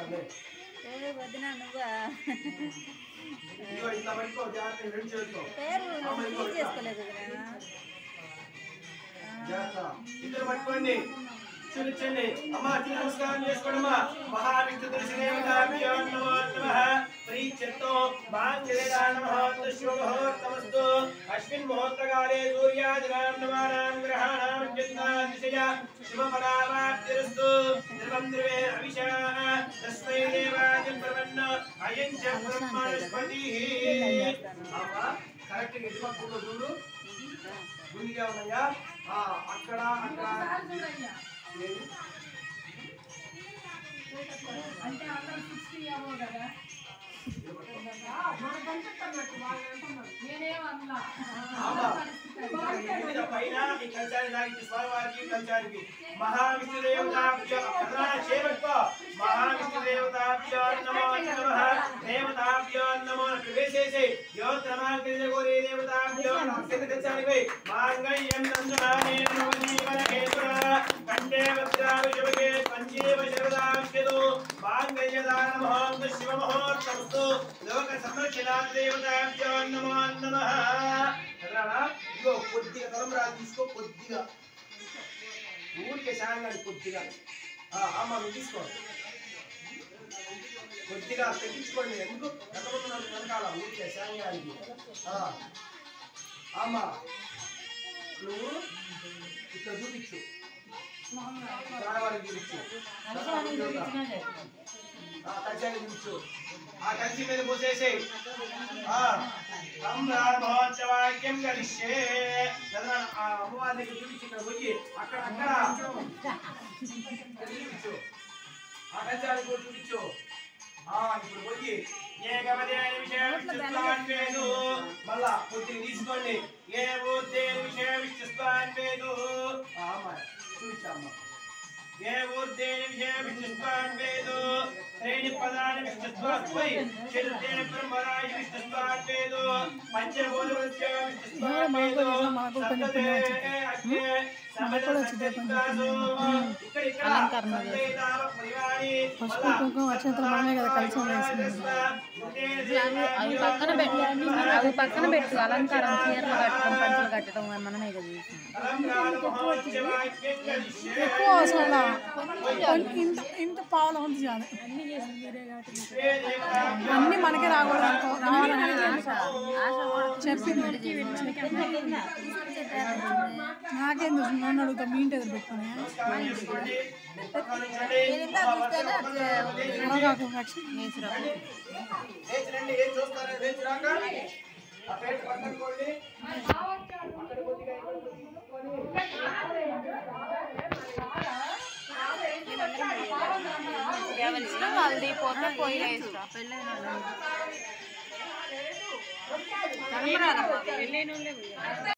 లే. ఏ వదిన నువ్వా ఇదిగో ఇట్లా పట్టుకో జాగ్రత్త రెండు చేతితో పేరు ఫీల్ చేసుకోలేదు వదిన జాగ్రత్త ఇద్దరు పట్టుకోండి చూపించండి అమ్మా తిరిగి నమస్కారం చేసుకోండి అమ్మా మహావిష్ణు తులసి దేవతాభ్యో నమో నమః ప్రీత్యర్థో మాంగళ్యదా నమః శుభముహూర్తమస్తు అస్మిన్ ముహూర్తకాలే సూర్యాదినాం నవానాం గ్రహాణాం దిశయ శుభఫలావాప్తిరస్తు ధ్రువం ధ్రువే అవిషా తస్మై దేవాయ ప్రవన్న అయం చ బ్రహ్మణస్పతి అమ్మా కరెక్ట్ గా ఇటు పక్కకు చూడు గుండిగా ఉన్నాయా ఆ, అక్కడ అక్కడ ఏది? అంటే అక్కడ సిక్స్టీ ఏమో కదా మన కనిపిస్తున్నట్టు వాళ్ళు అంటున్నారు నేనేం అన్నా ఆమా. ఇక్కడ పైన ఈ కంచాన్ని తాగించి స్వామివారికి కంచానికి మహావిష్ణు దేవతాభ్య ప్రధాన చేపట్టుకో మహావిష్ణు దేవతాభ్యో నమో నమః దేవతాభ్యో నమో నమః వేసేసి యోత్రమాగ్ని గోరీ దేవతాభ్యో కింద కంచానికి పోయి మాంగళ్యం నందనానే నమో జీవన హేతురా కంఠే వజ్రావి శుభగే పంచీవ శరదాభ్యదు మాంగళ్యదాన మహోంత శివ మహోత్తమస్తు లోక సంరక్షణా దేవతాభ్యో నమో నమః చదరాలా ఇదిగో కొద్దిగా తలంబరాలు తీసుకో కొద్దిగా ఊరికే శాంగాని కొద్దిగా ఆ, అమ్మ నువ్వు తీసుకో కొద్దిగా తగ్గించుకోండి ఎందుకు ఎంతమంది ఉన్నారు వెనకాల ఊరికే శాంగానికి ఆ, అమ్మ నువ్వు ఇక్కడ చూపించు రావాలని చూపించు ఆ కంచాన్ని చూపించు ఆ కంచి మీద పోసేసేయి బ్రహ్మోత్సవాక్యం కలిసే ఆ అమ్మవారి దగ్గర చూపించి ఇక్కడ పోయి అక్కడ అక్కడ ఇక్కడ చూపించు ఆ కంచాన్ని కూడా చూపించు ఆ ఇప్పుడు పోయి ఏకమదే విషయం విష్ణుస్వాన్వేదు మళ్ళా కొద్దిగా తీసుకోండి ఏ ఊర్దే విషయం విష్ణుస్వాన్వేదు ఆ అమ్మ చూపించమ్మ ఏ ఊర్దేని విషయ విష్ణుస్వాన్వేదో త్రేణి పదాని విష్ణుస్వాత్మై చతుర్థేని బ్రహ్మరాజ విష్ణుస్వాన్వేదో పంచభూత వృత్య విష్ణుస్వాన్వేదో సప్తతే అగ్నే ఇక్కడ ఇక్కడ సంతేతావ పరివాణి పసుపు కుంకుమ అక్షంతలు మనమే కదా కలిసి వేసింది అవి పక్కన పెట్టు అవి పక్కన పెట్టు అలంకారం చీరలు కట్టడం పంచలు కట్టడం మనమే కదా ఎక్కువ అవసరం లా. కొంచెం ఇంత ఇంత పావుల ఉంది చాలు అన్ని మనకే రాకూడదు అనుకో రావాలని చెప్పింది నాకేం తెలుసు నన్ను అడుగుతా మీ ఇంటి ఎదురు పెట్టుకుని అడగాకు అక్ష- రేచిరండి ఏం చూస్తారా రేచి రాక ఆ పేట పక్కన కొట్టి అక్కడ కొద్దిగా ఇక్కడ కొద్దిగా తీసుకొని ఎవరిష్టం వాళ్ళది పోతే పోయి పెళ్ళైన వాళ్ళు.